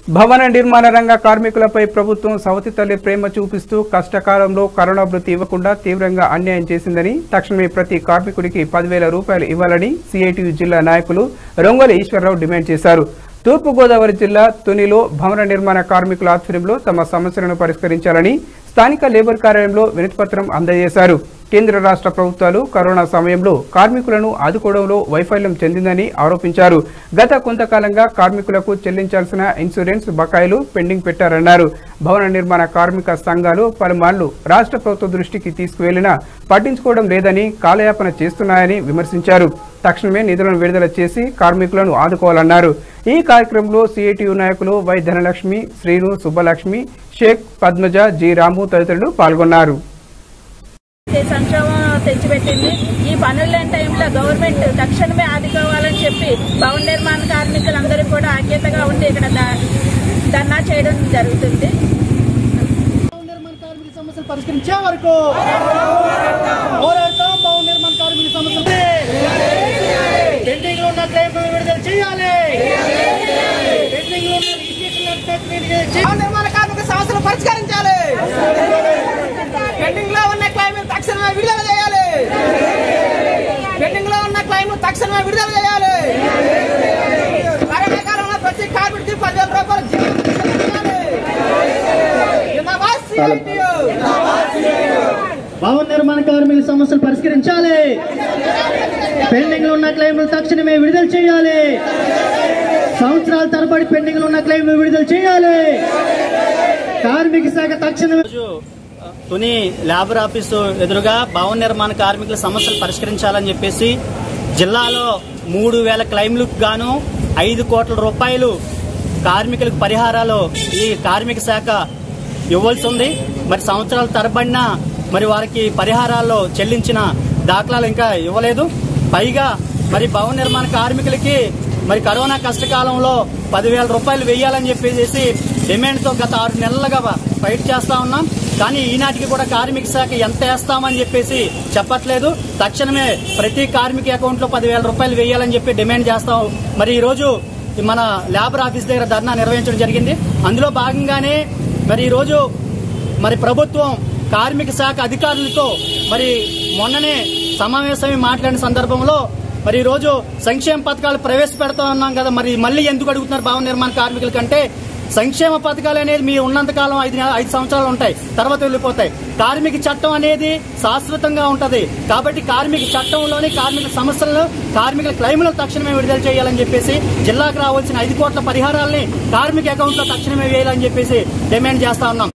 భవన నిర్మాణ రంగ కార్మికులపై ప్రభుత్వం సవతి తల్లి ప్రేమ చూపిస్తూ కష్టకాలంలో కరోనా భృతి ఇవ్వకుండా తీవ్రంగా అన్యాయం చేసిందని తక్షణమే ప్రతి కార్మికుడికి పదివేల రూపాయలు ఇవ్వాలని సిఐటియు జిల్లా నాయకులు రొంగలి ఈశ్వరరావు డిమాండ్ చేశారు తూర్పుగోదావరి జిల్లా తునిలో భవన నిర్మాణ కార్మికుల ఆధ్వర్యంలో తమ సమస్యలను పరిష్కరించాలని స్థానిక లేబర్ కార్యాలయంలో వినతిపత్రం అందజేశారు కేంద్ర రాష్ట్ర ప్రభుత్వాలు కరోనా సమయంలో కార్మికులను ఆదుకోవడంలో వైఫల్యం చెందిందని ఆరోపించారు గత కొంతకాలంగా కార్మికులకు చెల్లించాల్సిన ఇన్సూరెన్స్ బకాయిలు పెండింగ్ పెట్టారన్నారు భవన నిర్మాణ కార్మిక సంఘాలు పలుమార్లు రాష్ట్ర ప్రభుత్వ దృష్టికి తీసుకువెళ్లినా పట్టించుకోవడం లేదని కాలయాపన చేస్తున్నాయని విమర్శించారు తక్షణమే నిధులను విడుదల చేసి కార్మికులను ఆదుకోవాలన్నారు ఈ కార్యక్రమంలో సిఐటియు నాయకులు వై ధనలక్ష్మి శ్రీను సుబ్బలక్ష్మి షేక్ పద్మజ జి రాము తదితరులు పాల్గొన్నారు ఈ సంక్షోభం తెచ్చిపెట్టింది ఈ పనులు లేని టైంలో గవర్నమెంట్ తక్షణమే ఆదుకోవాలని చెప్పి భవన నిర్మాణ కార్మికులందరూ కూడా ఆజ్ఞతగా ఉండి ఇక్కడ ద- ధర్నా చేయడం జరుగుతుంది భవన నిర్మాణ కార్మిక సమస్యలు పరిష్కరించే వరకు పోరాడతాం భవన నిర్మాణ కార్మిక సమస్యలు పెండింగ్ లో ఉన్న క్లెయిమ్ విడుదల చేయాలి పెండింగ్ లో ఉన్న రిజిస్ట్రేషన్ చేయాలి భవన నిర్మాణ కార్మిక సమస్యలు పరిష్కరించాలి పెండింగ్ లో ఉన్న క్లైమ్ తక్షణమే విడుదల చేయాలి పెండింగ్ లో ఉన్న క్లైమ్ తక్షణమే విడుదల చేయాలి కరోనా కాలంలో ప్రతి కార్మికుడికి పదివేల రూపాయలు జీతం చెల్లించాలి. జిందాబాద్ CITU. భవన నిర్మాణ కార్మిక సమస్యలు పరిష్కరించాలి పెండింగ్ లో ఉన్న క్లెయిమ్లు తక్షణమే విడుదల చేయాలి సంవత్సరాల తరబడి పెండింగ్ లో ఉన్న క్లెయిమ్ విడుదల చేయాలి కార్మిక శాఖ తక్షణమే రోజు తుని లేబర్ ఆఫీసు ఎదురుగా భవన నిర్మాణ కార్మికుల సమస్యలు పరిష్కరించాలని చెప్పేసి జిల్లాలో మూడు వేల క్లైమ్లకు గాను ఐదు కోట్ల రూపాయలు కార్మికులకు పరిహారాలు ఈ కార్మిక శాఖ ఇవ్వాల్సి ఉంది మరి సంవత్సరాల తరబడిన మరి వారికి పరిహారాల్లో చెల్లించిన దాఖలాలు ఇంకా ఇవ్వలేదు పైగా మరి భవన నిర్మాణ కార్మికులకి మరి కరోనా కష్టకాలంలో పదివేల రూపాయలు వేయాలని చెప్పేసి డిమాండ్తో గత ఆరు నెలలుగా ఫైట్ చేస్తా ఉన్నాం కానీ ఈనాటికి కూడా కార్మిక శాఖ ఎంత వేస్తామని చెప్పేసి చెప్పట్లేదు తక్షణమే ప్రతి కార్మిక అకౌంట్ లో పదివేల రూపాయలు వేయాలని చెప్పి డిమాండ్ చేస్తాం మరి ఈ రోజు మన లేబర్ ఆఫీస్ దగ్గర ధర్నా నిర్వహించడం జరిగింది అందులో భాగంగానే మరి ఈ రోజు మరి ప్రభుత్వం కార్మిక శాఖ అధికారులతో మరి మొన్ననే సమావేశమై మాట్లాడిన సందర్భంలో మరి ఈ రోజు సంక్షేమ పథకాలు ప్రవేశపెడతా ఉన్నాం కదా మరి మళ్ళీ ఎందుకు అడుగుతున్నారు భవన నిర్మాణ కార్మికుల కంటే సంక్షేమ పథకాలు అనేది మీరు ఉన్నంత కాలం ఐదు నె- ఐదు సంవత్సరాలు ఉంటాయి తర్వాత వెళ్ళిపోతాయి కార్మిక చట్టం అనేది శాశ్వతంగా ఉంటది కాబట్టి కార్మిక చట్టంలోని కార్మిక సమస్యలను కార్మికుల క్లైములను తక్షణమే విడుదల చేయాలని చెప్పేసి జిల్లాకు రావాల్సిన ఐదు కోట్ల పరిహారాల్ని కార్మిక అకౌంట్ లో తక్షణమే వేయాలని చెప్పేసి డిమాండ్ చేస్తా ఉన్నాం